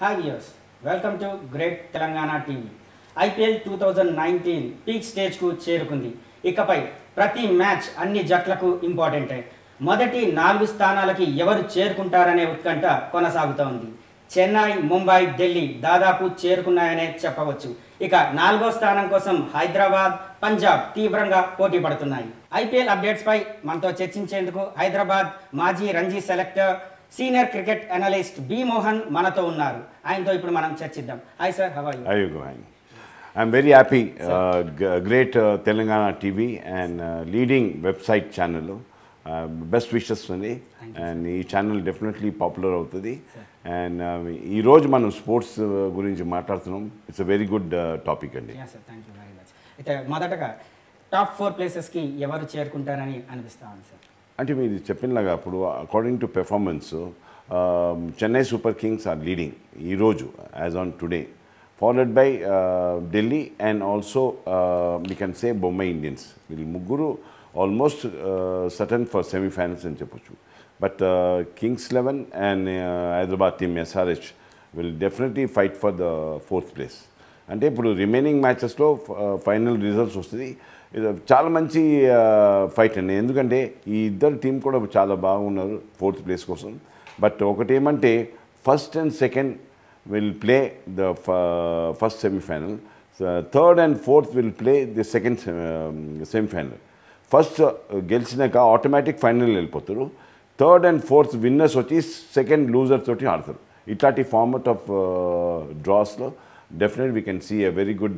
Hi viewers welcome to great Telangana TV IPL two thousand nineteen peak స్టేజ్కు చేరుకుంది ఇకపై ప్రతి మ్యాచ్ అన్ని జట్లకు ఇంపార్టెంటే మొదటి నాలుగు స్థానాలకి ఎవరు చేరుకుంటారనే ఉత్కంఠ కొనసాగుతోంది చెన్నై ముంబై ఢిల్లీ దాదాపు చేరుకున్నాయనే చెప్పవచ్చు ఇక నాలుగో స్థానం కోసం హైదరాబాద్ పంజాబ్ తీవ్రంగా పోటీ పడుతున్నాయి ఐపీఎల్ అప్డేట్స్ పై మనతో చర్చించేందుకు హైదరాబాద్ మాజీ Ranji selector senior cricket analyst B Mohan మనతో ఉన్నారు ఆయనతో ఇప్పుడు మనం చర్చిద్దాం hi sir how are you Are you going? I'm very happy. Uh, g- great uh, Telangana TV and uh, leading website channel. Uh, best wishes అండి అండ్ ఈ ఛానల్ డెఫినెట్లీ పాపులర్ అవుతుంది and ఈరోజు మనం స్పోర్ట్స్ గురించి మాట్లాడుతున్నాం it's a very good topic అండి sir thank you very much అయితే మొదటగా టాప్ ఫోర్ ప్లేసెస్కి ఎవరు చేరుకుంటారని అనిపిస్తా ఉంది సార్ అంటే మీరు చెప్పినలాగా అప్పుడు according to performance Chennai Super Kings are leading ఈరోజు as on today followed by Delhi and also we can say Bombay Indians వీళ్ళు ముగ్గురు ఆల్మోస్ట్ సటన్ ఫర్ సెమీఫైనల్స్ అని చెప్పొచ్చు but Kings Eleven and Hyderabad team SRH will definitely fight for the fourth place అంటే ఇప్పుడు remaining మ్యాచెస్లో final results వస్తుంది ఇది చాలా మంచి ఫైట్ అండి ఎందుకంటే ఈ ఇద్దరు టీం కూడా చాలా బాగున్నారు ఫోర్త్ ప్లేస్ కోసం బట్ ఒకటి ఏమంటే first and second will play the first semifinal third and fourth will play the second semifinal first గెలిచినాక ఆటోమేటిక్ ఫైనల్ వెళ్ళిపోతారు థర్డ్ అండ్ ఫోర్త్ విన్నర్స్ వచ్చి సెకండ్ లూజర్ తోటి ఆడతారు ఇట్లాంటి ఫార్మట్ ఆఫ్ డ్రాస్లో definite we can see a very good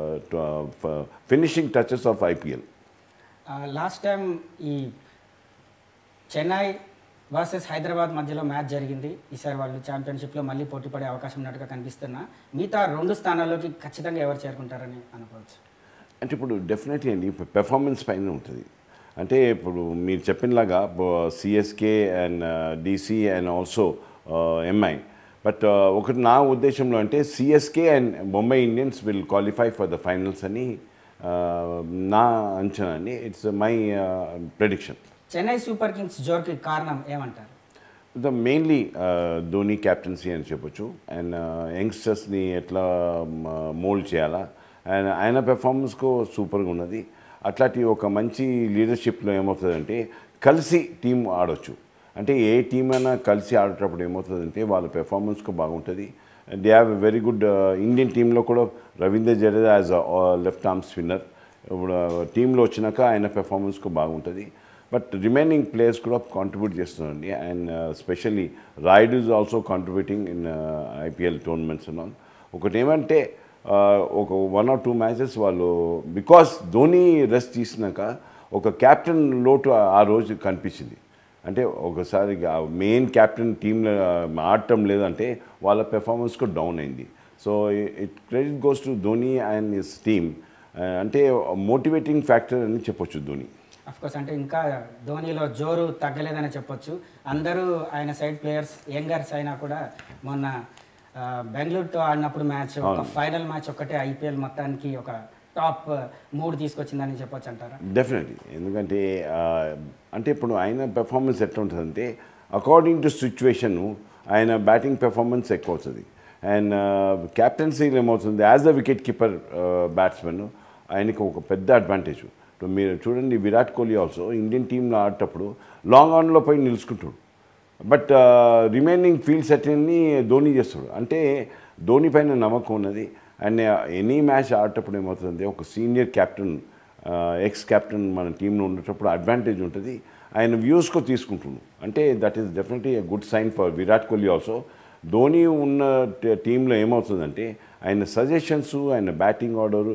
finishing touches of IPL last time ఈ Chennai versus Hyderabad మధ్యలో match జరిగింది ఈసారి వాళ్ళు ఛాంపియన్షిప్లో మళ్ళీ పోటీ పడే అవకాశం ఉన్నట్టుగా కనిపిస్తున్నా మిగతా రెండు స్థానాల్లోకి ఖచ్చితంగా ఎవరు చేరుకుంటారని అనుకోవచ్చు అంటే ఇప్పుడు డెఫినెట్లీ అండి పెర్ఫార్మెన్స్ పైన ఉంటుంది అంటే ఇప్పుడు మీరు చెప్పినలాగా CSK and DC and also MI but ఒకటి నా ఉద్దేశంలో అంటే CSK and Bombay Indians will qualify for the finals అని uh, నా అంచనా అండి it's my prediction Chennai Super Kings జోర్కి కారణం ఏమంటారు ద మెయిన్లీ ధోని క్యాప్టెన్సీ అని చెప్పొచ్చు అండ్ యంగ్స్టర్స్ని ఎట్లా మోల్డ్ చేయాలా అండ్ ఆయన పెర్ఫార్మెన్స్కు సూపర్గా ఉన్నది అట్లాంటి ఒక మంచి లీడర్షిప్లో ఏమవుతుందంటే కలిసి టీం ఆడొచ్చు అంటే ఏ టీం అయినా కలిసి ఆడేటప్పుడు ఏమవుతుందంటే వాళ్ళ పెర్ఫార్మెన్స్కు బాగుంటుంది they have a very good Indian టీంలో కూడా Ravindra Jadeja as left arm spinner ఇప్పుడు టీంలో వచ్చినాక ఆయన పెర్ఫార్మెన్స్కు బాగుంటుంది బట్ రిమైనింగ్ ప్లేయర్స్ కూడా కాంట్రిబ్యూట్ చేస్తున్నారండి and specially Rayudu is also contributing in IPL tournaments and all ఒకటి ఏమంటే ఒక వన్ ఆర్ టూ మ్యాచెస్ వాళ్ళు బికాస్ ధోని రెస్ట్ తీసినాక ఒక క్యాప్టెన్ లోటు ఆ రోజు కనిపించింది అంటే ఒకసారి మెయిన్ క్యాప్టెన్ టీంలో ఆడటం లేదంటే వాళ్ళ పెర్ఫార్మెన్స్ కూడా డౌన్ అయింది so it credit goes to Dhoni and his team అంటే మోటివేటింగ్ ఫ్యాక్టర్ అని చెప్పొచ్చు ధోని కోర్స్ అంటే ఇంకా ధోనిలో జోరు తగ్గలేదని చెప్పొచ్చు అందరూ ఆయన సైడ్ ప్లేయర్స్ యంగర్స్ అయినా కూడా మొన్న ఆ, బెంగళూరుతో ఆడినప్పుడు మ్యాచ్ ఒక ఫైనల్ మ్యాచ్ ఒక్కటే ఐపీఎల్ మొత్తానికి ఒక టాప్ మూడు తీసుకొచ్చిందని చెప్పొచ్చు అంటారా డెఫినెట్లీ ఎందుకంటే ఆ, అంటే ఇప్పుడు ఆయన పెర్ఫార్మెన్స్ ఎట్లా ఉంటుందంటే అకార్డింగ్ టు సిచ్యువేషన్ ఆయన బ్యాటింగ్ పెర్ఫార్మెన్స్ ఎక్కువ అవుతుంది అండ్ క్యాప్టెన్సీలో ఏమవుతుంది as the wicket keeper batsmen ఆయనకి ఒక పెద్ద అడ్వాంటేజ్ ఇప్పుడు మీరు చూడండి విరాట్ కోహ్లీ ఆల్సో ఇండియన్ టీంలో ఆడేటప్పుడు లాంగ్ ఆన్లో పోయి నిలుచుకుంటాడు బట్ రిమైనింగ్ ఫీల్డ్ సెటిల్ని ధోని చేస్తాడు అంటే ధోని పైన నమ్మకం ఉన్నది అండ్ ఎనీ మ్యాచ్ ఆడేటప్పుడు ఏమవుతుంది ఒక సీనియర్ క్యాప్టెన్ ఎక్స్ క్యాప్టెన్ మన టీంలో ఉండేటప్పుడు అడ్వాంటేజ్ ఉంటుంది ఆయన వ్యూస్కో తీసుకుంటున్నాడు అంటే that is definitely a good sign for Virat Kohli also Dhoni ఉన్న టీంలో ఏమవుతుందంటే ఆయన సజెషన్స్ ఆయన బ్యాటింగ్ ఆర్డరు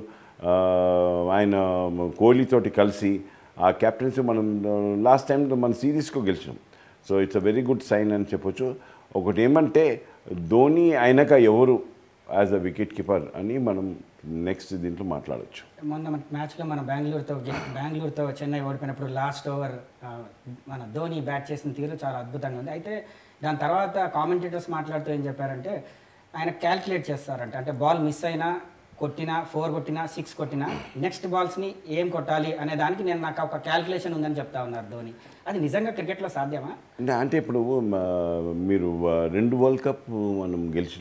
ఆయన కోహ్లీతోటి కలిసి ఆ కెప్టెన్సీ మనం లాస్ట్ టైం మన సిరీస్కో గెలిచినాం so it's a very good sign అని చెప్పొచ్చు ఒకటి ఏమంటే ధోని అయినాక ఎవరు యాజ్ అ వికెట్ కీపర్ అని మనం నెక్స్ట్ దీంట్లో మాట్లాడవచ్చు మొన్న మన మ్యాచ్లో మన బెంగళూరుతో గె- బెంగళూరుతో చెన్నై ఓడిపోయినప్పుడు లాస్ట్ ఓవర్ ఆ, మన ధోని బ్యాట్ చేసిన తీరు చాలా అద్భుతంగా ఉంది అయితే దాని తర్వాత కామెంటేటర్స్ మాట్లాడుతూ ఏం చెప్పారంటే ఆయన క్యాల్కులేట్ చేస్తారంట అంటే బాల్ మిస్ అయినా కొట్టినా ఫోర్ కొట్టినా సిక్స్ కొట్టినా నెక్స్ట్ బాల్స్ని ఏం కొట్టాలి అనే దానికి నేను నాకు ఒక క్యాల్కులేషన్ ఉందని చెప్తా ఉన్నారు ధోని అది నిజంగా క్రికెట్లో సాధ్యమా అంటే అంటే ఇప్పుడు మ- మీరు వ- రెండు వరల్డ్ కప్ మనం గెలిచినాం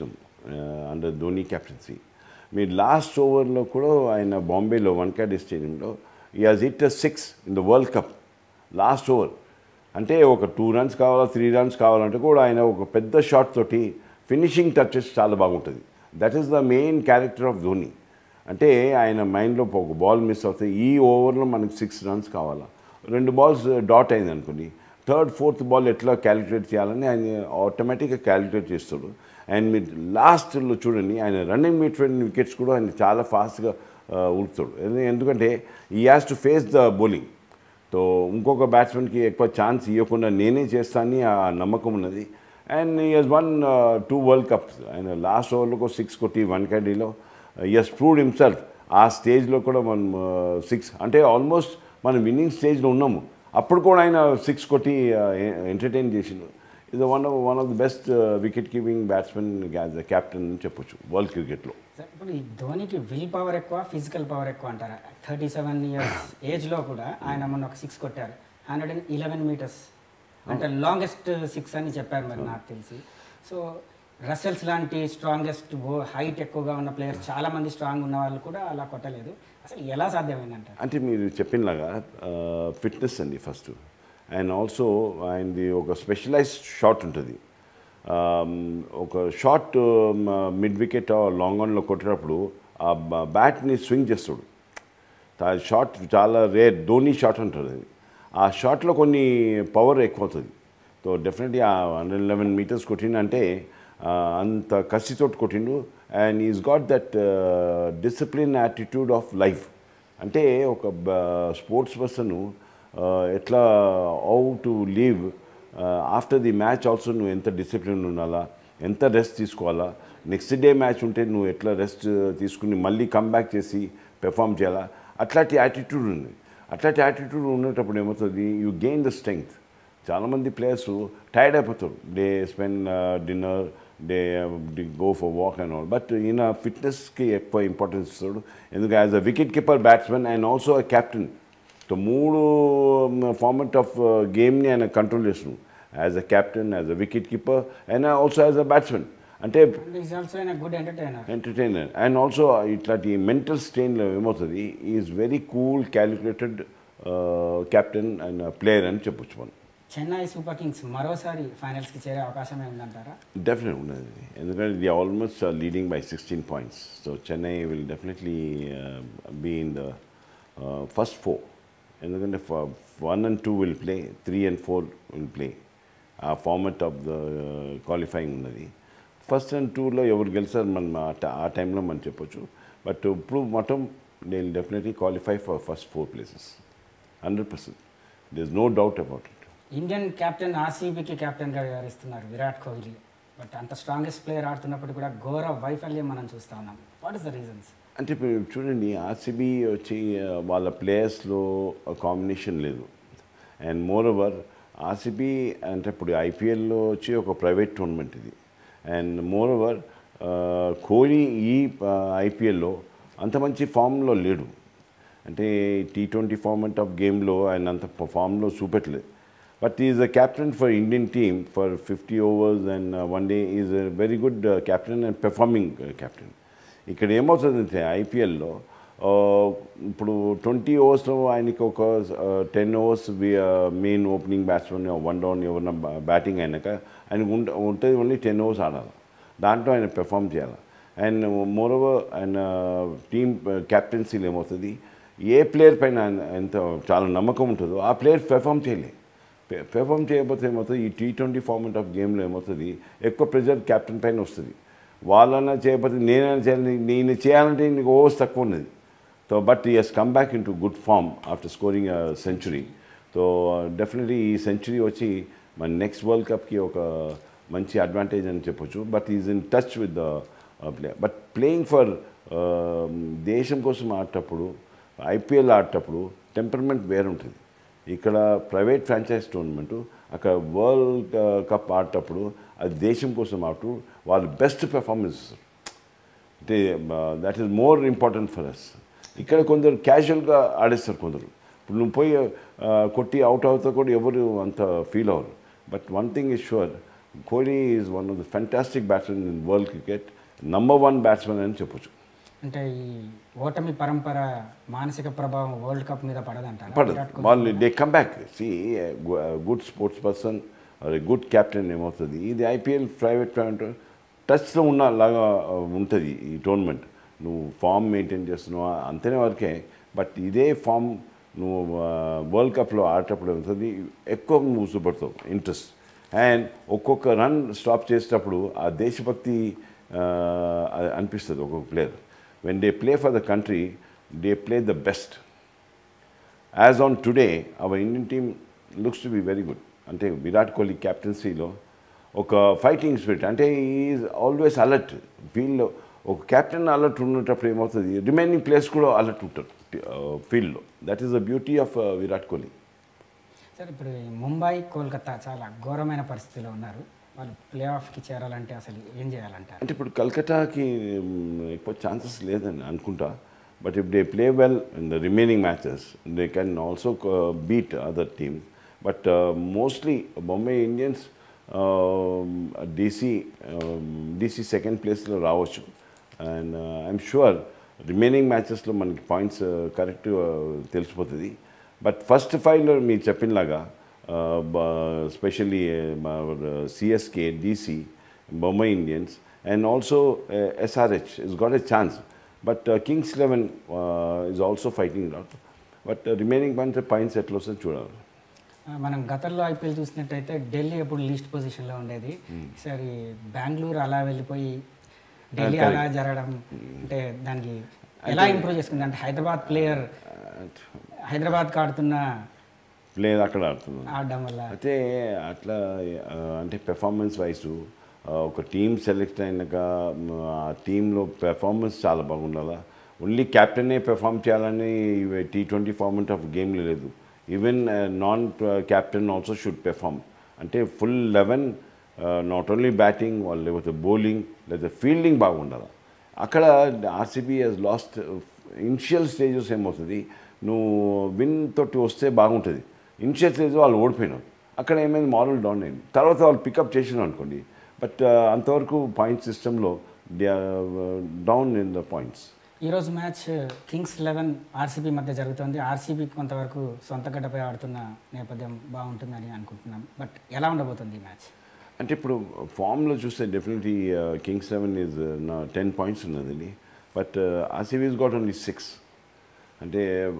అండర్ ధోని కెప్టెన్సీ మీరు లాస్ట్ ఓవర్లో కూడా ఆయన బాంబేలో వన్కాడి స్టేడియంలో he has hit six in the world cup last over అంటే ఒక టూ రన్స్ కావాలా త్రీ రన్స్ కావాలంటే కూడా ఆయన ఒక పెద్ద షాట్ తోటి ఫినిషింగ్ టచెస్ చాలా బాగుంటుంది that is the main character of Dhoni అంటే ఆయన మైండ్లో ఒక బాల్ మిస్ అవుతుంది ఈ ఓవర్లో మనకి సిక్స్ రన్స్ కావాలా రెండు బాల్స్ డాట్ అయింది అనుకోండి థర్డ్ ఫోర్త్ బాల్ ఎట్లా క్యాలిక్యులేట్ చేయాలని ఆయన ఆటోమేటిక్గా క్యాలిక్యులేట్ చేస్తాడు అండ్ మీరు లాస్ట్లో చూడండి ఆయన రన్నింగ్ మిడ్ వికెట్స్ కూడా ఆయన చాలా ఫాస్ట్గా ఉడుతాడు ఎందుకంటే he has to face the bowling so ఇంకొక బ్యాట్స్మెన్కి ఎక్కువ ఛాన్స్ ఇవ్వకుండా నేనే చేస్తానని ఆ నమ్మకం ఉన్నది and is one two world cups ఆయన లాస్ట్ ఓవర్లో సిక్స్ కొట్టి వన్ క్యాడీలో ఎస్ ప్రూవ్డ్ హిమ్సెల్ఫ్ ఆ స్టేజ్లో కూడా మనం సిక్స్ అంటే ఆల్మోస్ట్ మనం విన్నింగ్ స్టేజ్లో ఉన్నాము అప్పుడు కూడా ఆయన సిక్స్ కొట్టి ఎంటర్టైన్ చేసిండు ఇది one of one of the best wicket keeping batsmen as the captain అని చెప్పొచ్చు వరల్డ్ క్రికెట్లో సార్, ఇప్పుడు ఈ ధోనికి విల్ పవర్ ఎక్కువ ఫిజికల్ పవర్ ఎక్కువ అంటారా థర్టీ సెవెన్ ఇయర్స్ ఏజ్లో కూడా ఆయన మొన్న ఒక సిక్స్ కొట్టారు హండ్రెడ్ అండ్ ఇలెవెన్ మీటర్స్ అంటే లాంగెస్ట్ సిక్స్ అని చెప్పారు మరి నాకు తెలిసి సో రసెల్స్ లాంటి స్ట్రాంగెస్ట్ హైట్ ఎక్కువగా ఉన్న ప్లేయర్స్ చాలా మంది స్ట్రాంగ్ ఉన్న వాళ్ళు కూడా అలా కొట్టలేదు అసలు ఎలా సాధ్యమైందంటారు అంటే మీరు చెప్పినలాగా ఫిట్నెస్ అండి ఫస్ట్ అండ్ ఆల్సో ఆయనది ఒక స్పెషలైజ్డ్ షాట్ ఉంటుంది Um, ఒక షార్ట్ మిడ్ వికెట్ లాంగ్ ఆన్లో కొట్టేటప్పుడు ఆ బ్యాట్ని స్వింగ్ చేస్తాడు ఆ షాట్ చాలా రేర్ ధోని షాట్ అంటారు అది ఆ షాట్లో కొన్ని పవర్ ఎక్కువ అవుతుంది సో డెఫినెట్లీ ఆ హండ్రెడ్ లెవెన్ మీటర్స్ కొట్టిండంటే ఆ, అంత కసితోటి కొట్టిండు and is got that discipline attitude of life అంటే ఒక స్పోర్ట్స్ పర్సన్ ఎట్లా how to leave after the match also నువ్వు ఎంత డిసిప్లిన్ ఉండాలా ఎంత రెస్ట్ తీసుకోవాలా నెక్స్ట్ డే మ్యాచ్ ఉంటే నువ్వు ఎట్లా రెస్ట్ తీసుకుని మళ్ళీ కమ్బ్యాక్ చేసి పెర్ఫామ్ చేయాలా అట్లాంటి యాటిట్యూడ్ ఉంది అట్లాంటి యాటిట్యూడ్ ఉన్నప్పుడు ఏమవుతుంది యూ గెయిన్ ద స్ట్రెంగ్త్ చాలామంది ప్లేయర్స్ టైర్డ్ అయిపోతారు they spend dinner they go for walk and all but ఈయన ఫిట్నెస్కి ఎక్కువ ఇంపార్టెన్స్ ఇస్తాడు ఎందుకంటే as a wicket keeper batsmen and also a captain so మూడు ఫార్మెట్ ఆఫ్ గేమ్ని ఆయన కంట్రోల్ చేస్తున్నాడు as a captain as a wicket keeper and also as a batsmen అంటే అండ్ ఈజ్ ఆల్సో అయిన good entertainer entertainer and also ఇట్లాంటి mental స్ట్రెయిన్లో ఏమవుతుంది is very cool calculated captain and player అని చెప్పొచ్చు మనం చెన్నై సూపర్ కింగ్స్ మరోసారి ఫైనల్స్కి చేరే అవకాశమే ఉందంటారా డెఫినెట్ ఉన్నది ఎందుకంటే the almost leading by sixteen points so Chennai will definitely be in the first four ఎందుకంటే one and two will play three and four will play a format of the qualifying ఉన్నది first and టూలో ఎవరు గెలిచారు మనం ఆ ట- ఆ టైంలో మనం చెప్పొచ్చు బట్ ఇప్పుడు మొత్తం నేను definitely qualify for first four places hundred percent there is no doubt about it Indian captain ఆర్సీబీకి కెప్టెన్గా వ్యవహరిస్తున్నారు విరాట్ కోహ్లీ బట్ అంత స్ట్రాంగెస్ట్ ప్లేయర్ ఆడుతున్నప్పుడు కూడా ఘోర వైఫల్యం మనం చూస్తా ఉన్నాం వాట్ ఇస్ ద రీజన్స్ అంటే ఇప్పుడు చూడండి ఆర్సీబీ వచ్చి ఆ, వాళ్ళ ప్లేయర్స్లో కాంబినేషన్ లేదు అండ్ మోర్ ఓవర్ ఆర్సీబీ అంటే ఇప్పుడు ఐపీఎల్లో వచ్చి ఒక ప్రైవేట్ టోర్నమెంట్ ఇది అండ్ మోర్ ఓవర్ కోహ్లీ ఈ ఐపీఎల్లో అంత మంచి ఫామ్లో లేడు అంటే టీ ట్వంటీ ఫార్మెట్ ఆఫ్ గేమ్లో ఆయన అంత ఫామ్లో చూపెట్టలేదు but is a captain for Indian team for fifty overs and one day is a very good captain and performing captain ఇక్కడ ఏమవుతుందంటే ఐపీఎల్లో ఇప్పుడు ట్వంటీ అవర్స్లో ఆయనకి ఒక ten overs main opening batsmen one down ఎవరన్నా బ్యాటింగ్ అయినాక ఆయనకు ఉంట ఉంటుంది ఓన్లీ టెన్ అవర్స్ ఆడాలి దాంట్లో ఆయన పెర్ఫామ్ చేయాలి అండ్ మోర్ ఓవర్ ఆయన టీమ్ క్యాప్టెన్సీలో ఏమవుతుంది ఏ ప్లేయర్ పైన ఆయన ఎంత చాలా నమ్మకం ఉంటుందో ఆ ప్లేయర్ పెర్ఫామ్ చేయలే పె- పెర్ఫామ్ చేయకపోతే ఏమవుతుంది ఈ టీ ట్వంటీ ఫార్మెట్ ఆఫ్ గేమ్లో ఏమవుతుంది ఎక్కువ ప్రెజర్ క్యాప్టెన్ పైన వస్తుంది వాళ్ళన్నా చేయకపోతే నేనైనా చేయాలి నేను చేయాలంటే నీకు ఓవర్స్ తక్కువ ఉన్నది so but he has come back in into good form after scoring century so definitely he century వచ్చి మన నెక్స్ట్ వరల్డ్ కప్కి ఒక మంచి అడ్వాంటేజ్ అని చెప్పొచ్చు but is in touch with the play but playing for దేశం కోసం ఆడేటప్పుడు ఐపీఎల్ ఆడేటప్పుడు టెంపర్మెంట్ వేరే ఉంటుంది ఇక్కడ ప్రైవేట్ ఫ్రాంచైజ్ టోర్నమెంటు అక్కడ వరల్డ్ కప్ ఆడేటప్పుడు అది దేశం కోసం ఆడుతూ వాళ్ళు బెస్ట్ పెర్ఫార్మెన్స్ ఇస్తారు అంటే that is more important for us ఇక్కడ కొందరు క్యాజువల్గా ఆడేస్తారు కొందరు ఇప్పుడు నువ్వు పోయి ఆ, కొట్టి అవుట్ అవుతా కూడా ఎవరు అంత ఫీల్ అవ్వరు but one thing is sure Kohli is one of the fantastic batsmen in world cricket number one batsmen అని చెప్పొచ్చు అంటే ఈ ఓటమి పరంపర మానసిక ప్రభావం వరల్డ్ కప్ మీద పడదంటారు పడదు వాళ్ళు they come back see good sports person good captain ఏమవుతుంది ఇది ఐపీఎల్ ప్రైవేట్ ప్రైవేట్ టచ్లో ఉన్న లాగా ఉంటుంది ఈ టోర్నమెంట్ నువ్వు ఫామ్ మెయింటైన్ చేస్తున్నావు అంతనే వరకే బట్ ఇదే ఫామ్ నువ్వు వరల్డ్ కప్లో ఆడేటప్పుడు ఏమవుతుంది ఎక్కువ నువ్వు చూపడతావు ఇంట్రెస్ట్ అండ్ ఒక్కొక్క రన్ స్టాప్ చేసేటప్పుడు ఆ దేశభక్తి ఆ, అనిపిస్తుంది ఒక్కొక్క player when they play for the country they play the best as on today our Indian team looks to be very good అంటే విరాట్ కోహ్లీ క్యాప్టెన్సీలో ఒక ఫైటింగ్ స్పిరిట్ అంటే ఈజ్ ఆల్వేస్ అలర్ట్ ఫీల్డ్లో ఒక కెప్టెన్ అలర్ట్ ఉన్నప్పుడు ఏమవుతుంది రిమైనింగ్ ప్లేయర్స్ కూడా alert ఉంటారు ఫీల్డ్లో that is the beauty of Virat Kohli sir ఇప్పుడు ఈ ముంబై కోల్కతా చాలా ఘోరమైన పరిస్థితిలో ఉన్నారు వాళ్ళు ప్లే ఆఫ్కి చేరాలంటే అసలు ఏం చేయాలంటారు అంటే ఇప్పుడు కల్కటాకి మ్, ఎక్కువ ఛాన్సెస్ లేదని అనుకుంటా but if they play well in the remaining matches they can also beat other team but mostly Bombay Indians DC DC second ప్లేస్లో రావచ్చు అండ్ ఐఎమ్ షూర్ రిమైనింగ్ మ్యాచెస్లో మనకి పాయింట్స్ కరెక్ట్ తెలిసిపోతుంది బట్ ఫస్ట్ ఫైవ్లో మీరు చెప్పినలాగా specially CSK DC Bombay Indians and also SRH is got a chance but Kings Eleven is also fighting lot but remaining points points ఎట్లా వస్తుంది చూడాలి ఆ, మనం గతంలో ఐపీఎల్ చూసినట్టయితే ఢిల్లీ ఎప్పుడు లీస్ట్ పొజిషన్లో ఉండేది సరే బెంగళూరు అలా వెళ్ళిపోయి ఢిల్లీ అలా జరగడం అంటే దానికి ఎలా ఇంప్రూవ్ చేసుకుంది అంటే హైదరాబాద్ ప్లేయర్ హైదరాబాద్కి ఆడుతున్న లేదు అక్కడ ఆడుతున్నాను ఆడడం వల్ల అయితే అట్లా ఆ, అంటే పెర్ఫార్మెన్స్ వైజ్ ఒక టీం సెలెక్ట్ అయినాక మ, ఆ టీంలో పెర్ఫార్మెన్స్ చాలా బాగుండాలా ఓన్లీ క్యాప్టెనే పెర్ఫామ్ చేయాలని టీ ట్వంటీ ఫార్మెంట్ ఆఫ్ గేమ్లో లేదు even non captain also should perform అంటే full eleven not only batting వాళ్ళు లేకపోతే బౌలింగ్ లేదా ఫీల్డింగ్ బాగుండాలి అక్కడ RCB he's lost initial stages ఏమవుతుంది నువ్వు విన్ తోటి వస్తే బాగుంటుంది ఇనిషియల్ స్టేజ్ వాళ్ళు ఓడిపోయినారు అక్కడ ఏమైంది మారల్ డౌన్ అయింది తర్వాత వాళ్ళు పికప్ చేసినారు అనుకోండి బట్ అంతవరకు పాయింట్ సిస్టంలో they down in the points ఈరోజు మ్యాచ్ కింగ్స్ లెవెన్ ఆర్సీబీ మధ్య జరుగుతుంది ఆర్సీబీ కొంతవరకు సొంత గడ్డపై ఆడుతున్న నేపథ్యం బాగుంటుందని అనుకుంటున్నాం బట్ ఎలా ఉండబోతుంది ఈ మ్యాచ్ అంటే ఇప్పుడు ఫామ్లో చూస్తే డెఫినెట్లీ కింగ్స్ లెవెన్ ఈజ్ నా టెన్ పాయింట్స్ ఉన్నదండి but RCB's got only six అంటే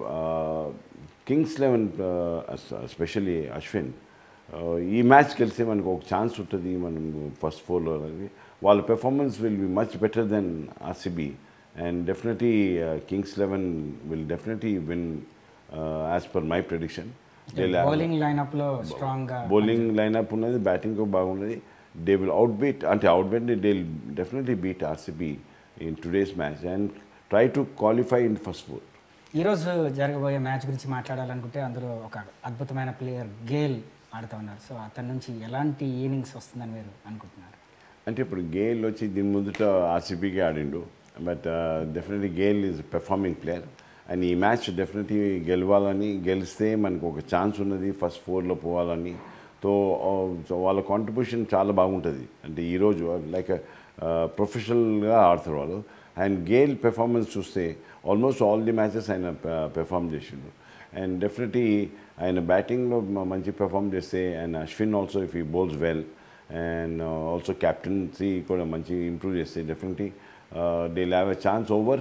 Kings Eleven specially Ashwin uh, ఈ మ్యాచ్ గెలిస్తే మనకు ఒక ఛాన్స్ ఉంటుంది మనం ఫస్ట్ ఫోర్లో అనేది వాళ్ళ performance will be much better than RCB and definitely Kings Eleven will definitely win as per my prediction bowling lineup లో స్ట్రాంగ్ గా బౌలింగ్ లైనప్ ఉన్నది బ్యాటింగ్ బాగున్నది దే విల్ అవుట్ బీట్ అంటే out beat they definitely beat RCB in today's match and try to qualify in first four ఈరోజు జరగబోయే match గురించి మాట్లాడాలనుకుంటే అందులో ఒక అద్భుతమైన ప్లేయర్ గేల్ ఆడుతూ ఉన్నారు సో అతని నుంచి ఎలాంటి ఇన్నింగ్స్ వస్తుందని మీరు అనుకుంటున్నారు అంటే ఇప్పుడు గేల్ వచ్చి దీని ముందుట ఆర్సీబీకి ఆడిండు but definitely Gayle is performing player and ఈ మ్యాచ్ డెఫినెట్లీ గెలవాలని గెలిస్తే మనకు ఒక ఛాన్స్ ఉన్నది ఫస్ట్ ఫోర్లో పోవాలని సో సో వాళ్ళ కాంట్రిబ్యూషన్ చాలా బాగుంటుంది అంటే ఈరోజు లైక్ ప్రొఫెషనల్గా ఆడతారు వాళ్ళు అండ్ గేల్ పెర్ఫార్మెన్స్ చూస్తే ఆల్మోస్ట్ ఆల్ ది మ్యాచెస్ ఆయన పెర్ఫామ్ చేసిండు అండ్ డెఫినెట్లీ ఆయన బ్యాటింగ్లో మంచి పెర్ఫామ్ చేస్తే and Ashwin also if he bowls well and also captaincy కూడా మంచి ఇంప్రూవ్ చేస్తే definitely they have a chance over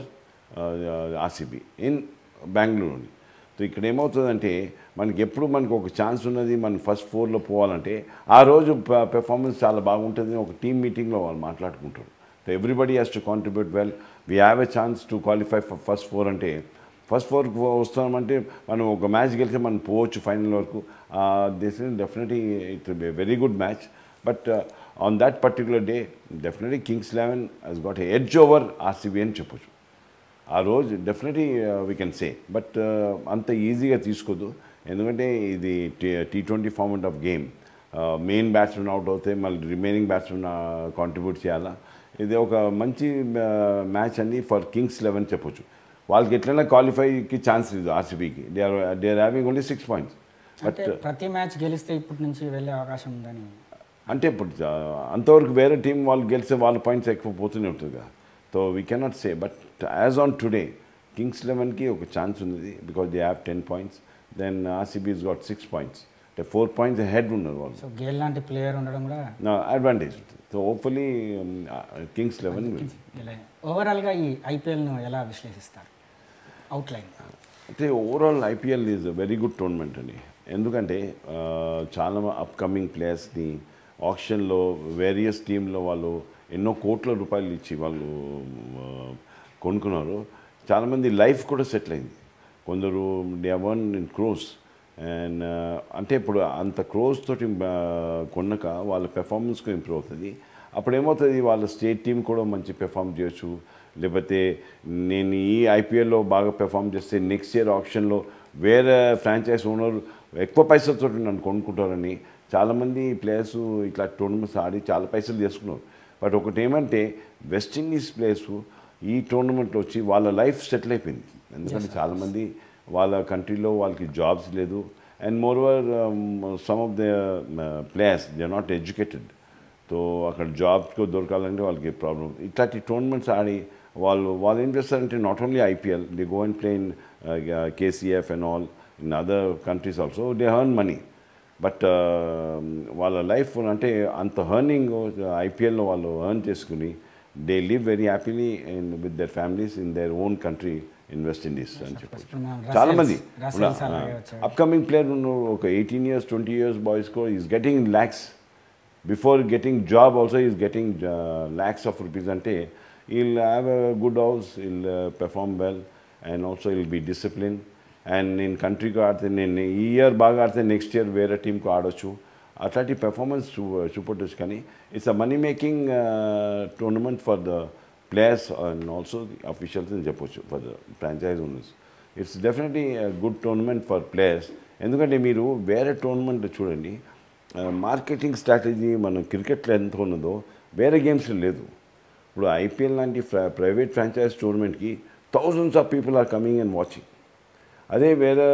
RCB in బెంగళూరుని సో ఇక్కడ ఏమవుతుందంటే మనకి ఎప్పుడు మనకు ఒక ఛాన్స్ ఉన్నది మనం ఫస్ట్ ఫోర్లో పోవాలంటే ఆ రోజు పెర్ఫార్మెన్స్ చాలా బాగుంటుంది ఒక టీమ్ మీటింగ్లో వాళ్ళు మాట్లాడుకుంటారు so everybody has to contribute well we have a chance to qualify for first four అంటే ఫస్ట్ ఫోర్కి వస్తామంటే మనం ఒక మ్యాచ్ గెలిస్తే మనం పోవచ్చు ఫైనల్ వరకు this is definitely it be very good match but on that particular day definitely Kings Eleven has got edge over RCB అని చెప్పొచ్చు ఆ రోజు definitely we can say but అంత ఈజీగా తీసుకోదు ఎందుకంటే ఇది T twenty format of game main batsmen out అవుతే మళ్ళీ రిమైనింగ్ బ్యాట్స్మెన్ కాంట్రిబ్యూట్ చేయాలా ఇది ఒక మంచి మ్యాచ్ అని ఫర్ కింగ్స్ లెవెన్ చెప్పొచ్చు వాళ్ళకి ఎట్లైనా క్వాలిఫైకి ఛాన్స్ లేదు ఆర్సీబీకి they are they are having only six points but అంటే ప్రతి మ్యాచ్ గెలిస్తే ఇప్పటి నుంచి వెళ్ళే అవకాశం ఉందని అంటే ఇప్పుడు ఆ, అంతవరకు వేరే టీం వాళ్ళు గెలిస్తే వాళ్ళ పాయింట్స్ ఎక్కువ పోతూనే ఉంటుంది కదా so we cannot say but as on today Kings లెవెన్కి ఒక ఛాన్స్ ఉంది because they have ten points then RCB's got six points అంటే ఫోర్ పాయింట్స్ హెడ్ ఉన్నారు వాళ్ళు సో గేల్ లాంటి ప్లేయర్ ఉండడం కూడా అడ్వాంటేజ్ ఉంటుంది సో హోప్ఫుల్లీ కింగ్స్ లెవెన్ ఇలా ఓవరాల్గా ఈ ఐపీఎల్ను ఎలా విశ్లేషిస్తారు అవుట్లైన్ అయితే overall IPL is very good tournament అండి ఎందుకంటే ఆ, చాలా అప్కమింగ్ ప్లేయర్స్ని ఆప్షన్లో వేరియస్ టీంలో వాళ్ళు ఎన్నో కోట్ల రూపాయలు ఇచ్చి వాళ్ళు ఆ, కొనుక్కున్నారు చాలామంది లైఫ్ కూడా సెటిల్ అయింది కొందరు they won in crores and అంటే ఇప్పుడు అంత క్రోస్ తోటి ఆ, కొన్నాక వాళ్ళ పెర్ఫార్మెన్స్కు ఇంప్రూవ్ అవుతుంది అప్పుడు ఏమవుతుంది వాళ్ళ స్టేట్ టీం కూడా మంచి పెర్ఫామ్ చేయొచ్చు లేకపోతే నేను ఈ ఐపీఎల్లో బాగా పెర్ఫామ్ చేస్తే నెక్స్ట్ ఇయర్ ఆప్షన్లో వేరే ఫ్రాంచైజ్ ఓనర్ ఎక్కువ పైసలతో నన్ను కొనుక్కుంటారని చాలామంది ప్లేయర్స్ ఇట్లా టోర్నమెంట్స్ ఆడి చాలా పైసలు చేసుకున్నారు బట్ ఒకటి ఏమంటే వెస్ట్ ఇండీస్ ప్లేయర్స్ ఈ టోర్నమెంట్లో వచ్చి వాళ్ళ లైఫ్ సెటిల్ అయిపోయింది ఎందుకంటే చాలామంది వాళ్ళ కంట్రీలో వాళ్ళకి జాబ్స్ లేదు and moreover some of the players they are not educated so అక్కడ జాబ్స్ దొరకాలంటే వాళ్ళకి ప్రాబ్లం ఇట్లాంటి టోర్నమెంట్స్ ఆడి వాళ్ళు వాళ్ళు ఏం చేస్తారంటే not only IPL they go and play in KCF and all in other countries also they earn money but వాళ్ళ life అంటే అంత హర్నింగ్ ఐపీఎల్లో వాళ్ళు హర్న్ చేసుకుని they live very happily in with their families in their own country in West Indies అని చెప్పొచ్చు ఇప్పుడు మనం చాలా రసెల్స్- మంది రసెల్స్ అలాగే వచ్చాడు. అప్కమింగ్ ప్లేయర్ ఒక eighteen years twenty years boys కూడా is getting lakhs before getting job also is getting lakhs of rupees అంటే he'll have a good house he'll perform well and also he'll be discipline and నేను కంట్రీకి ఆడితే నేను ఈ year బాగా ఆడితే నెక్స్ట్ ఇయర్ వేరే టీంకి ఆడొచ్చు అట్లాంటి పెర్ఫార్మెన్స్ చూ చూపొచ్చు కానీ it's a money making tournament for the players and also the officials అని చెప్పొచ్చు for the franchise owners it's definitely good tournament for players ఎందుకంటే మీరు వేరే టోర్నమెంట్ చూడండి మార్కెటింగ్ స్ట్రాటజీ మన క్రికెట్లో ఎంత ఉన్నదో వేరే గేమ్స్లో లేదు ఇప్పుడు ఐపీఎల్ లాంటి ప్రైవేట్ ఫ్రాంచైజ్ టోర్నమెంట్కి thousands of people are coming and watching అదే వేరే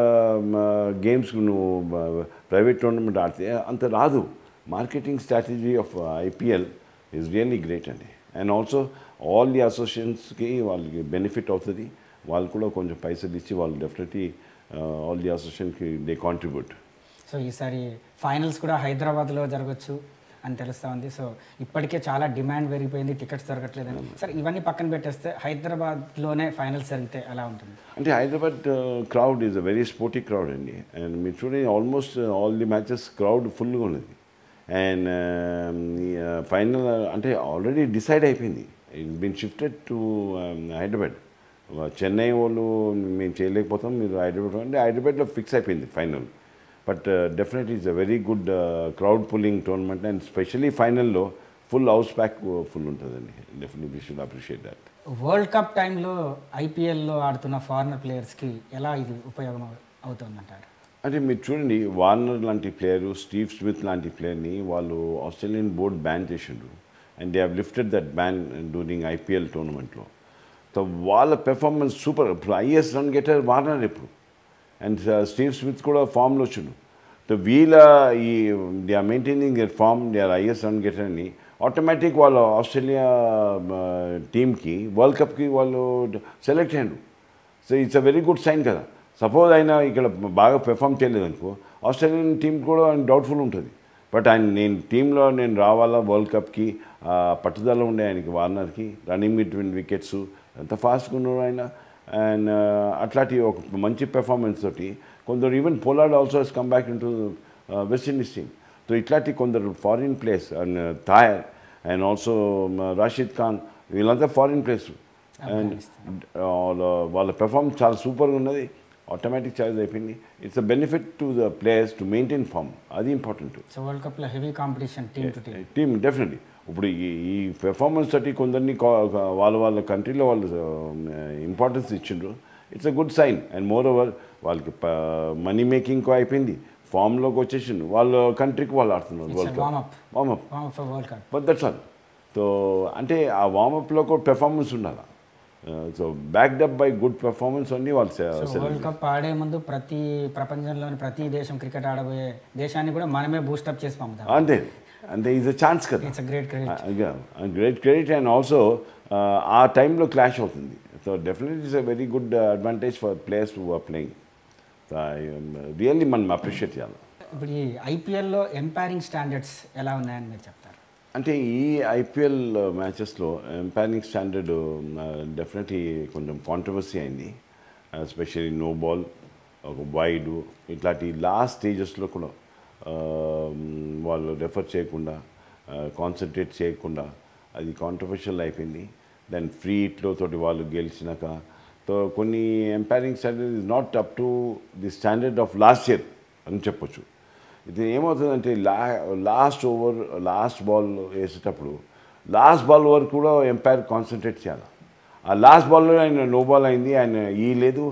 గేమ్స్ నువ్వు ప్రైవేట్ టోర్నమెంట్ ఆడితే అంత రాదు marketing strategy of IPL is really great అండి అండ్ ఆల్సో ఆల్ ది అసోసియేషన్స్కి వాళ్ళకి బెనిఫిట్ అవుతుంది వాళ్ళు కూడా కొంచెం పైసలు ఇచ్చి వాళ్ళు డెఫినెట్లీ ఆల్ ది అసోసియేషన్కి దే కాంట్రిబ్యూట్ సో ఈసారి ఫైనల్స్ కూడా హైదరాబాద్లో జరగచ్చు అని తెలుస్తూ ఉంది సో ఇప్పటికే చాలా డిమాండ్ పెరిగిపోయింది టికెట్స్ దొరకట్లేదని సరే ఇవన్నీ పక్కన పెట్టేస్తే హైదరాబాద్లోనే ఫైనల్స్ జరిగితే ఎలా ఉంటుంది అంటే Hyderabad crowd is a very sporty crowd అండి అండ్ మీరు చూడండి almost all the matches crowd ఫుల్గా ఉన్నది అండ్ ఫైనల్ అంటే ఆల్రెడీ డిసైడ్ అయిపోయింది it been shifted to Hyderabad Chennai వాళ్ళు మేము చేయలేకపోతాం మీరు హైదరాబాద్ అంటే హైదరాబాద్లో ఫిక్స్ అయిపోయింది final but definitely it's a very good crowd pulling tournament and specially ఫైనల్లో ఫుల్ హౌస్ ప్యాక్ ఫుల్ ఉంటుందండి definitely we should appreciate that World Cup టైంలో ఐపీఎల్లో ఆడుతున్న ఫారినర్ ప్లేయర్స్కి ఎలా ఇది ఉపయోగం అవు- అవుతుందంటారు అంటే మీరు చూడండి వార్నర్ లాంటి ప్లేయరు స్టీవ్ స్మిత్ లాంటి ప్లేయర్ని వాళ్ళు ఆస్ట్రేలియన్ బోర్డ్ బ్యాన్ చేసిండ్రు and they have lifted that ban during IPL టోర్నమెంట్లో సో వాళ్ళ పెర్ఫార్మెన్స్ సూపర్ ఇప్పుడు ఐఎస్ రన్ గెటర్ వార్నర్ ఇప్పుడు అండ్ స్టీవ్ స్మిత్ కూడా ఫామ్లో వచ్చిండు సో వీళ్ళ ఈ they are maintaining their form they are highest run getter అని ఆటోమేటిక్ వాళ్ళు ఆస్ట్రేలియా టీమ్కి వరల్డ్ కప్కి వాళ్ళు సెలెక్ట్ అయ్యారు so it's a very good sign కదా సపోజ్ ఆయన ఇక్కడ బాగా పెర్ఫామ్ చేయలేదు అనుకో ఆస్ట్రేలియన్ టీం కూడా డౌట్ఫుల్ ఉంటుంది బట్ ఆయన నేను టీంలో నేను రావాలా వరల్డ్ కప్కి ఆ, పట్టుదల ఉండే ఆయనకి వార్నర్కి రన్నింగ్ బిట్వీన్ వికెట్స్ ఎంత ఫాస్ట్గా ఉన్నాడు ఆయన అండ్ అట్లాంటి ఒక మంచి పెర్ఫార్మెన్స్ తోటి కొందరు even Pollard also he's come back in to West Indies team so ఇట్లాంటి కొందరు ఫారిన్ ప్లేస్ అండ్ థాయ్ అండ్ ఆల్సో రాషిద్ ఖాన్ వీళ్ళంతా ఫారిన్ ప్లేస్ అండ్ వాళ్ళ వాళ్ళ పెర్ఫార్మెన్స్ చాలా సూపర్గా ఉన్నది ఆటోమేటిక్ చార్జ్ అయిపోయింది it's a benefit to the players to maintain form అది ఇంపార్టెంట్ సో వరల్డ్ కప్లో heavy competition team to team team definitely ఇప్పుడు ఈ ఈ పెర్ఫార్మెన్స్ తోటి కొందరిని కా- కా- వాళ్ళ వాళ్ళ కంట్రీలో వాళ్ళు ఇంపార్టెన్స్ ఇచ్చిండ్రు it's a good sign and moreover వాళ్ళకి మనీ మేకింగ్ అయిపోయింది ఫామ్లోకి వచ్చేసిండు వాళ్ళ కంట్రీకి వాళ్ళు ఆడుతున్నారు World Cup warmup warmup warmup for World Cup but that's all so అంటే ఆ వామప్లో కూడా పెర్ఫార్మెన్స్ ఉండాలి so backed up by good performance అన్ని వాళ్ళు సో సెలెక్ట్ వరల్డ్ కప్ ఆడే ముందు ప్రతి ప్రపంచంలోని ప్రతి దేశం క్రికెట్ ఆడబోయే దేశాన్ని కూడా మనమే బూస్టప్ చేసి పంపుతాం అంతే అంటే ఈజ్ అ ఛాన్స్ కదా it's a great credit great credit and also ఆ టైంలో క్లాష్ అవుతుంది so definitely it's a very good advantage for players to are playing really మనం అప్రిషియేట్ చేయాలి ఇప్పుడు ఈ ఐపీఎల్లో ఎంపైరింగ్ స్టాండర్డ్స్ ఎలా ఉన్నాయని మీరు చెప్తారు అంటే ఈ ఐపీఎల్ మ్యాచెస్లో ఎంపైరింగ్ స్టాండర్డ్ డెఫినెట్లీ కొంచెం కాంట్రవర్సీ అయింది ఎస్పెషల్లీ నో బాల్ ఒక వైడ్ ఇట్లాంటి లాస్ట్ స్టేజెస్లో కూడా ఆ, వాళ్ళు రెఫర్ చేయకుండా కాన్సన్ట్రేట్ చేయకుండా అది కాంట్రవర్షియల్ అయిపోయింది దెన్ ఫ్రీ ఇట్లో తోటి వాళ్ళు గెలిచినాక సో కొన్ని umpiring standard is not up to the standard of last year అని చెప్పొచ్చు ఇది ఏమవుతుందంటే లా లాస్ట్ ఓవర్ లాస్ట్ బాల్ వేసేటప్పుడు లాస్ట్ బాల్ వరకు కూడా ఎంపైర్ కాన్సన్ట్రేట్ చేయాలి ఆ లాస్ట్ బాల్లో ఆయన నో బాల్ అయింది ఆయన ఈ లేదు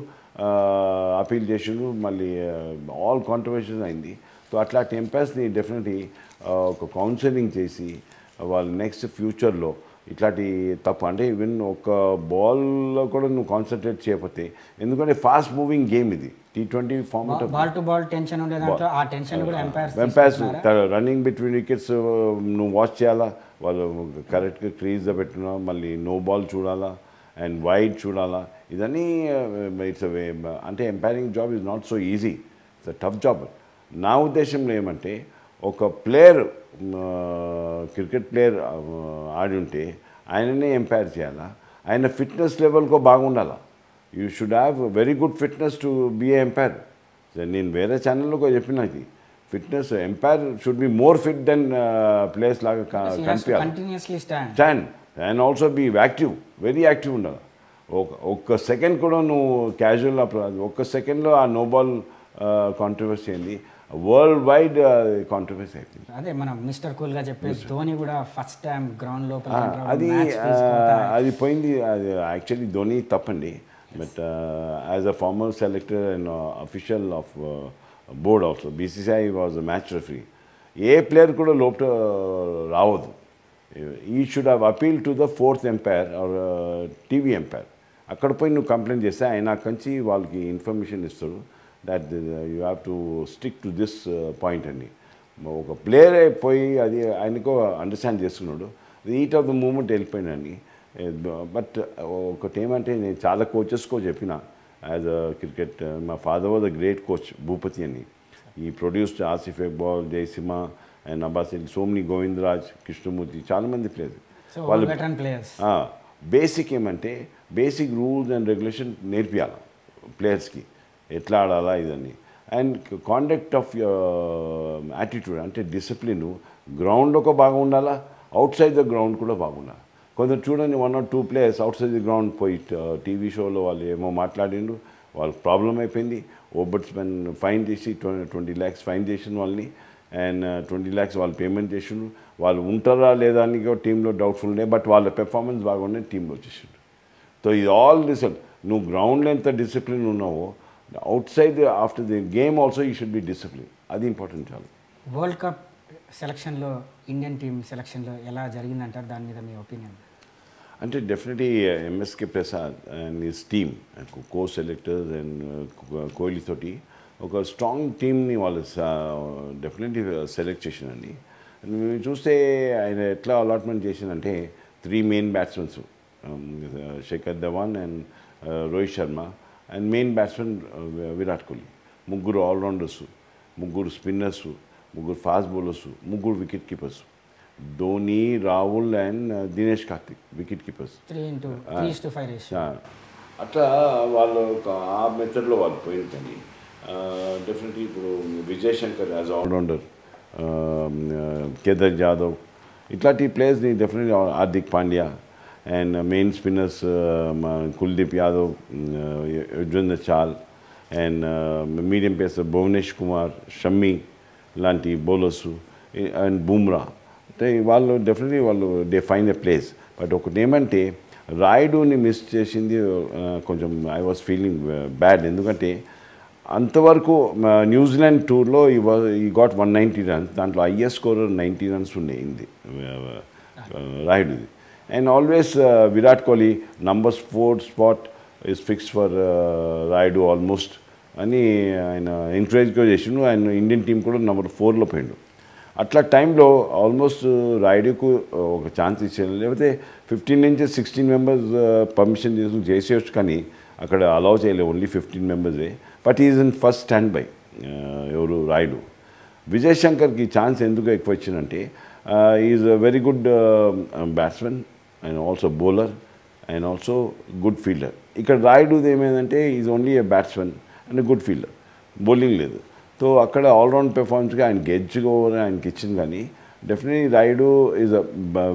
అపీల్ చేసిండు మళ్ళీ ఆల్ కాంట్రవర్షన్స్ అయింది సో అట్లాంటి ఎంపైర్స్ని డెఫినెట్లీ ఒక కౌన్సిలింగ్ చేసి వాళ్ళు నెక్స్ట్ ఫ్యూచర్లో ఇట్లాంటి తప్పు అంటే ఈవెన్ ఒక బాల్లో కూడా నువ్వు కాన్సన్ట్రేట్ చేయకపోతే ఎందుకంటే ఫాస్ట్ మూవింగ్ గేమ్ ఇది T twenty format ball to ball tension ఉండే దాంట్లో ఆ టెన్షన్ కూడా umpires umpires running between wickets నువ్వు వాచ్ చేయాలా వాళ్ళు కరెక్ట్గా క్రీజ్లో పెట్టినా మళ్ళీ నో బాల్ చూడాలా అండ్ వైడ్ చూడాలా ఇదన్నీ ఇట్స్ అంటే umpiring job is not so easy it's a tough job నా ఉద్దేశంలో ఏమంటే ఒక ప్లేయర్ క్రికెట్ ప్లేయర్ ఆడి ఉంటే ఆయననే ఎంపైర్ చేయాలా ఆయన ఫిట్నెస్ లెవెల్కో బాగుండాలా you should have very good fitness to be umpire నేను వేరే ఛానల్లో కూడా చెప్పిన ఇది fitness umpire should be more fit than players లాగా క- కనిపించాలి continuously stand stand and also be active very active ఉండాలి ఒక ఒక్క సెకండ్ కూడా నువ్వు క్యాజువల్ ఒక్క సెకండ్లో ఆ నోబాల్ కాంట్రవర్సీ అయింది వరల్డ్ వైడ్ కాంట్రవర్సీ అయిపోయింది అదే మనం మిస్టర్ కూల్ గా చెప్పేసి ధోని కూడా ఫస్ట్ టైం గ్రౌండ్ లోపల ఆ, అది ఆ, అది పోయింది అది యాక్చువల్లీ ధోని తప్పండి but as a former selector and official of board also BCCI was match referee ఏ ప్లేయర్ కూడా లోపల రావద్దు he should have appeal to the fourth umpire or TV umpire అక్కడ పోయి నువ్వు కంప్లైంట్ చేస్తే ఆయన కంచి వాళ్ళకి ఇన్ఫర్మేషన్ ఇస్తారు that you have to stick to this point అని ఒక ప్లేయర్ పోయి అది ఆయనకో అండర్స్టాండ్ చేసుకున్నాడు ఈట్ ఆఫ్ ద మూమెంట్ వెళ్ళిపోయినాన్ని బట్ ఒకటి ఏమంటే నేను చాలా కోచెస్కో చెప్పిన యాజ్ అ క్రికెట్ మా father was a great coach Bhupathi అని he produced Asif Iqbal Jaisimha and Abbas so many Govindaraj Krishnamurthy చాలామంది ప్లేయర్స్ సో వాళ్ళు వెటరన్ ప్లేయర్స్ బేసిక్ ఏమంటే బేసిక్ రూల్స్ అండ్ రెగ్యులేషన్ నేర్పియాలి ప్లేయర్స్కి ఎట్లా ఆడాలా ఇదని అండ్ కాండక్ట్ ఆఫ్ యాటిట్యూడ్ అంటే డిసిప్లిన్ గ్రౌండ్ ఒక బాగా ఉండాలా అవుట్ సైడ్ ద గ్రౌండ్ కూడా బాగుండాలి కొందరు చూడండి one or two players outside the ground పోయి టీవీ షోలో వాళ్ళు ఏమో మాట్లాడిండ్రు వాళ్ళకి ప్రాబ్లం అయిపోయింది ఓబర్ట్స్మెన్ ఫైన్ చేసి ట్వంటీ ల్యాక్స్ ఫైన్ చేసిన వాళ్ళని అండ్ ట్వంటీ ల్యాక్స్ వాళ్ళు పేమెంట్ చేసిండ్రు వాళ్ళు ఉంటారా లేదా అని కూడా టీంలో డౌట్ఫుల్ ఉండే బట్ వాళ్ళ పెర్ఫార్మెన్స్ బాగుండే టీంలో వచ్చేసిండ్రు సో ఇది ఆల్ రిజల్ట్ నువ్వు గ్రౌండ్లో ఎంత డిసిప్లిన్ ఉన్నావో outside after the game also you should be discipline అది ఇంపార్టెంట్ చాలా వరల్డ్ కప్ సెలక్షన్లో ఇండియన్ టీమ్ సెలక్షన్లో ఎలా జరిగిందంటారు దాని మీద మీ ఒపీనియన్ అంటే definitely MSK Prasad and his team co selectors and Kohli తోటి ఒక స్ట్రాంగ్ టీమ్ని వాళ్ళు డెఫినెట్లీ సెలెక్ట్ చేసినండి మేము చూస్తే ఆయన ఎట్లా అలాట్మెంట్ చేసిందంటే three main batsmens Shekhar Dhawan and Rohit Sharma and main batsmen Virat Kohli ముగ్గురు ఆల్రౌండర్స్ ముగ్గురు స్పిన్నర్స్ ముగ్గురు ఫాస్ట్ బౌలర్స్ ముగ్గురు wicket keepers Dhoni Rahul and Dinesh Karthik wicket keepers three into three to five ratio అట్లా వాళ్ళు ఒక ఆ మెథడ్లో వాళ్ళు పోయింది కానీ డెఫినెట్లీ ఇప్పుడు విజయ్ శంకర్ యాజ్ ఆల్రౌండర్ కేదార్ జాదవ్ ఇట్లాంటి ప్లేయర్స్ని definitely Hardik Pandya and main spinners Kuldeep Yadav Yuzvendra Chahal and medium pacer Bhuvneshwar Kumar Shami లాంటి బౌలర్స్ అండ్ బూమ్రా అంటే వాళ్ళు డెఫినెట్లీ వాళ్ళు they find a place but ఒకటి ఏమంటే రాయుడుని మిస్ చేసింది ఆ, కొంచెం ఐ వాజ్ ఫీలింగ్ బ్యాడ్ ఎందుకంటే అంతవరకు మా న్యూజిలాండ్ టూర్లో ఈ ఈ గాట్ వన్ నైంటీ రన్స్ దాంట్లో ఐఎస్ స్కోరర్ నైంటీ రన్స్ ఉండేది రాయుడుది and always Virat Kohli number four spot is fix for Rayudu almost అని ఆయన ఎంకరేజ్గా చేసిండు ఆయన ఇండియన్ టీం కూడా నెంబర్ ఫోర్లో పోయిండు అట్లా టైంలో ఆల్మోస్ట్ రాయుడుకు ఒక ఛాన్స్ ఇచ్చాను లేకపోతే ఫిఫ్టీన్ నుంచి సిక్స్టీన్ మెంబర్స్ పర్మిషన్ తీసుకుని చేసేయచ్చు కానీ అక్కడ అలౌ చేయలేదు ఓన్లీ ఫిఫ్టీన్ మెంబర్సే but is in first stand by ఎవరు రాయుడు విజయ్ శంకర్కి ఛాన్స్ ఎందుకు ఎక్కువ ఇచ్చిందంటే is a very good batsmen and also bowler and also good fielder ఇక్కడ రాయుడుది ఏమైందంటే is only a batsmen and good fielder bowling లేదు సో అక్కడ ఆల్రౌండ్ పెర్ఫార్మెన్స్గా ఆయన గెడ్జ్గా ఆయనకి ఇచ్చింది కానీ definitely Rayudu is a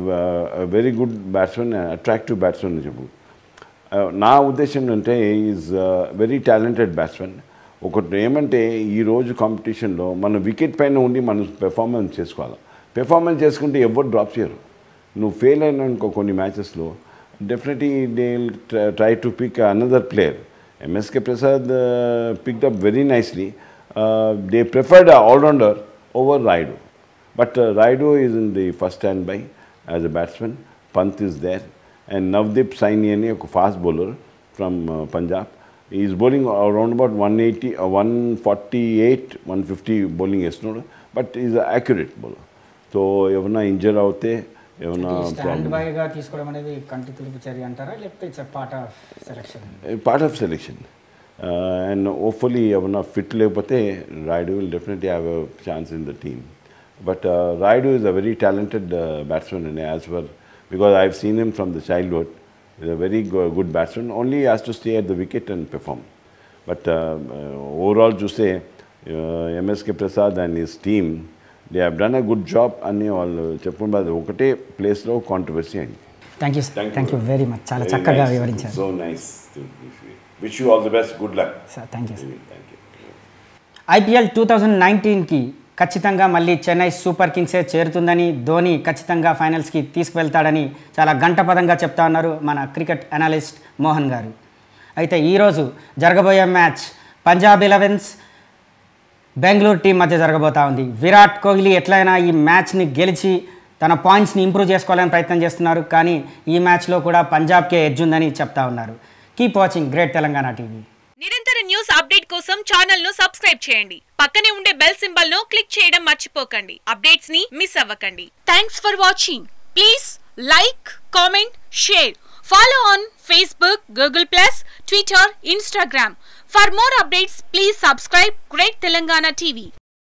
very good batsmen attractive batsmen అని చెప్పు Uh, నా ఉద్దేశం అంటే ఈజ్ వెరీ టాలెంటెడ్ బ్యాట్స్మెన్ ఒకటి ఏమంటే ఈరోజు కాంపిటీషన్లో మన వికెట్ పైన ఉండి మనం పెర్ఫార్మెన్స్ చేసుకోవాలి పెర్ఫార్మెన్స్ చేసుకుంటే ఎవరు డ్రాప్ చేయరు నువ్వు ఫెయిల్ అయినానుకో కొన్ని మ్యాచెస్లో definitely they try to pick another player MSK Prasad picked up very nicely they preferred allrounder over Rayudu but Rayudu is in the first stand by as a batsmen Pant is there and Navdeep Saini అని ఒక fast bowler from Punjab is bowling around about one eighty one forty eight one fifty bowling వేస్తున్నాడు but is accurate bowler so ఏమన్నా injure అవుతే ఏమన్నా stand problem by గా తీసుకోవడం అనేది కంటి తులుపు చర్య అంటారా లేకపోతే it's part of selection part of selection and hopefully ఏమన్నా ఫిట్ లేకపోతే Rayudu will definitely have a chance in the team but Rayudu is a very talented batsmen and as for because I have seen him from the childhood is a very good batsmen only has to stay at the wicket and perform but overall చూస్తే MSK Prasad and his team they have done a good job అని వాళ్ళు చెప్పుకుంటే ఒకటే ప్లేస్లో controversy అయింది thank you Thank you. Thank you very much చాలా చక్కగా వివరించారు so nice wish you all the best good luck sir thank you sir thank you IPL two thousand నైన్టీన్కి ఖచ్చితంగా మళ్ళీ చెన్నై సూపర్ కింగ్సే చేరుతుందని ధోని ఖచ్చితంగా ఫైనల్స్కి తీసుకువెళ్తాడని చాలా గంటపదంగా చెప్తా ఉన్నారు మన క్రికెట్ అనలిస్ట్ మోహన్ గారు అయితే ఈరోజు జరగబోయే match Punjab elevens Bengaluru team మధ్య జరగబోతా ఉంది విరాట్ కోహ్లీ ఎట్లయినా ఈ మ్యాచ్ని గెలిచి తన పాయింట్స్ని ఇంప్రూవ్ చేసుకోవాలని ప్రయత్నం చేస్తున్నారు కానీ ఈ మ్యాచ్లో కూడా పంజాబ్కే ఎడ్జ్ ఉందని చెప్తా ఉన్నారు keep watching great Telangana TV నిరంతర న్యూస్ అప్డేట్ కోసం ఛానల్ ను సబ్స్క్రైబ్ చేయండి పక్కనే ఉండే బెల్ సింబల్ ను క్లిక్ చేయడం మర్చిపోకండి అప్డేట్స్ ని మిస్ అవ్వకండి thanks for watching please like comment share follow on Facebook Google plus Twitter Instagram for more updates please subscribe great Telangana TV